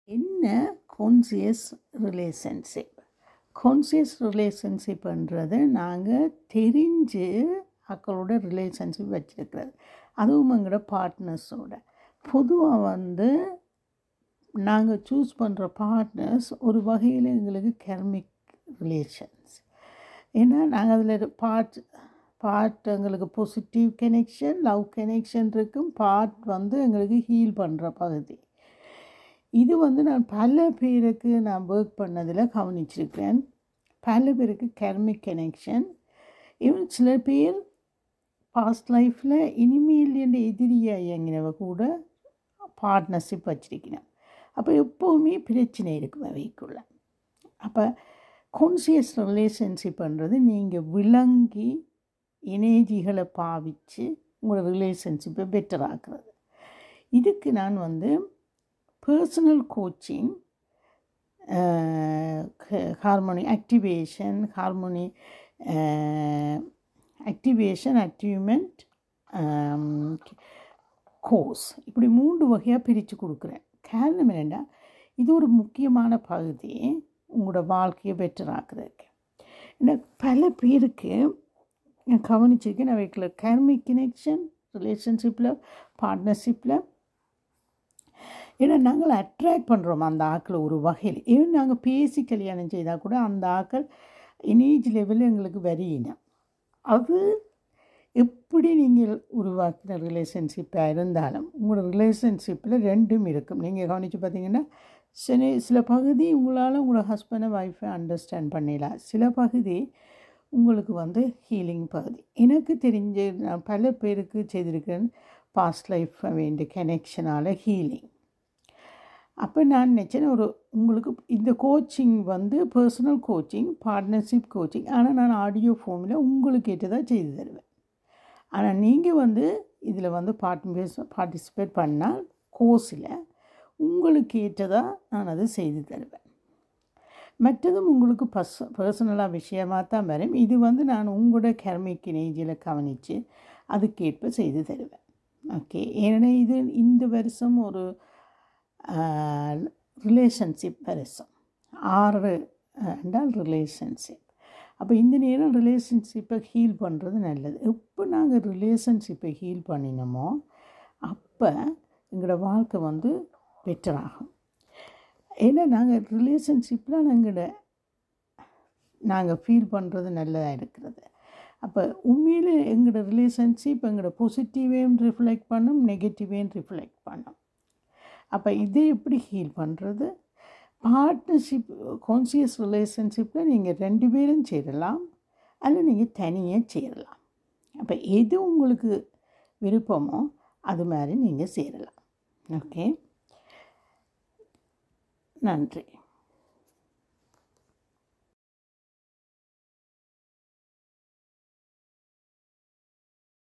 என்ன conscious relationship conscious ரிலேஷன்ஷிப்ன்றது நாங்கள் தெரிஞ்சு மக்களோட ரிலேஷன்ஷிப் வச்சுருக்கிறது அதுவும் எங்களோட பார்ட்னர்ஸோட பொதுவாக வந்து நாங்கள் சூஸ் பண்ணுற பார்ட்னர்ஸ் ஒரு வகையில் எங்களுக்கு கெர்மிக் ரிலேஷன்ஸ் ஏன்னா நாங்கள் அதில் பார்ட் பார்ட் எங்களுக்கு பாசிட்டிவ் கனெக்ஷன் லவ் கனெக்ஷன் இருக்கும் பார்ட் வந்து எங்களுக்கு ஹீல் பண்ணுற பகுதி இது வந்து நான் பல பேருக்கு நான் ஒர்க் பண்ணதில் கவனிச்சிருக்கிறேன் பல பேருக்கு கெர்மிக் கனெக்ஷன் இவன் சில பேர் பாஸ்ட் லைஃப்பில் இனிமேல் என்ற எதிரியாக இயங்கினவ கூட பார்ட்னர்ஷிப் வச்சிருக்கிறேன் அப்போ எப்போவுமே பிரச்சனை இருக்கும் அவைக்குள்ள அப்போ கான்சியஸ் ரிலேஷன்ஷிப்ன்றது நீங்கள் விளங்கி எனர்ஜிகளை பாவித்து உங்களோட ரிலேஷன்ஷிப்பை பெட்டர் ஆக்குறது இதுக்கு நான் வந்து personal coaching harmony activation harmony activation achievement course இப்படி மூன்று வகையாக பிரித்து கொடுக்குறேன் காரணம் என்னென்னா இது ஒரு முக்கியமான பகுதி உங்களோட வாழ்க்கையை பெட்டர் ஆக்குறதுக்கு ஏன்னா பல பேருக்கு நான் கவனிச்சிருக்கேன் நான் வைக்கல கர்மிக் கனெக்ஷன் ரிலேஷன்ஷிப்பில் பார்ட்னர்ஷிப்பில் ஏன்னா நாங்கள் அட்ராக்ட் பண்ணுறோம் அந்த ஆக்களை ஒரு வகையில் ஏன் நாங்கள் பேசி கல்யாணம் செய்தால் கூட அந்த ஆக்கள் எனேஜ் லெவலில் எங்களுக்கு வரியினம் அது எப்படி நீங்கள் உருவாக்கின ரிலேஷன்ஷிப்பாக இருந்தாலும் உங்களோட ரிலேஷன்ஷிப்பில் ரெண்டும் இருக்கும் நீங்கள் கவனித்து பார்த்தீங்கன்னா சில சில பகுதி உங்களால் உங்களோட ஹஸ்பண்டை ஒய்ஃபை அண்டர்ஸ்டாண்ட் பண்ணிடலாம் சில பகுதி உங்களுக்கு வந்து ஹீலிங் பகுதி எனக்கு தெரிஞ்ச நான் பல பேருக்கு செய்திருக்கேன் பாஸ்ட் லைஃப் வேண்டிய கனெக்ஷனால் ஹீலிங் அப்போ நான் நினச்சேன் ஒரு உங்களுக்கு இந்த கோச்சிங் வந்து பர்சனல் கோச்சிங் பார்ட்னர்ஷிப் கோச்சிங் ஆனால் நான் ஆடியோ ஃபார்மில் உங்களுக்கு ஏற்றதாக செய்து தருவேன் ஆனால் நீங்கள் வந்து இதில் வந்து பார்ட்டிபேஸ் பார்ட்டிசிபேட் பண்ணால் கோர்ஸில் உங்களுக்கு ஏற்றதாக நான் அதை செய்து தருவேன் மற்றதும் உங்களுக்கு பர்ஸ் பர்சனலாக விஷயமாக தான் வரும் இது வந்து நான் உங்களோட கர்மிக் நேஜில் கவனித்து அதுக்கேற்ப செய்து தருவேன் ஓகே ஏன்னா இது இந்த வருஷம் ஒரு ரிலேஷன்ஷிப் வருஷம் ஆறு என்றால் ரிலேஷன்ஷிப் அப்போ இந்த நேரம் ரிலேஷன்ஷிப்பை ஹீல் பண்ணுறது நல்லது எப்போ நாங்கள் ரிலேஷன்ஷிப்பை ஹீல் பண்ணினோமோ அப்போ எங்களோட வாழ்க்கை வந்து பெட்டராகும் ஏன்னா நாங்கள் ரிலேஷன்ஷிப்பில் எங்களோட நாங்கள் ஃபீல் பண்ணுறது நல்லதாக இருக்கிறது அப்போ உண்மையில் எங்களோட ரிலேஷன்ஷிப் எங்களோட பாசிட்டிவையும் ரிஃப்ளெக்ட் பண்ணும் நெகட்டிவையும் ரிஃப்ளெக்ட் பண்ணும் அப்போ இதை எப்படி ஹீல் பண்ணுறது பார்ட்னர்ஷிப் கான்சியஸ் ரிலேஷன்ஷிப்பில் நீங்கள் ரெண்டு பேரும் சேரலாம் அல்ல நீங்கள் தனியாக சேரலாம் அப்போ எது உங்களுக்கு விருப்பமோ அது மாதிரி நீங்கள் சேரலாம் ஓகே நன்றி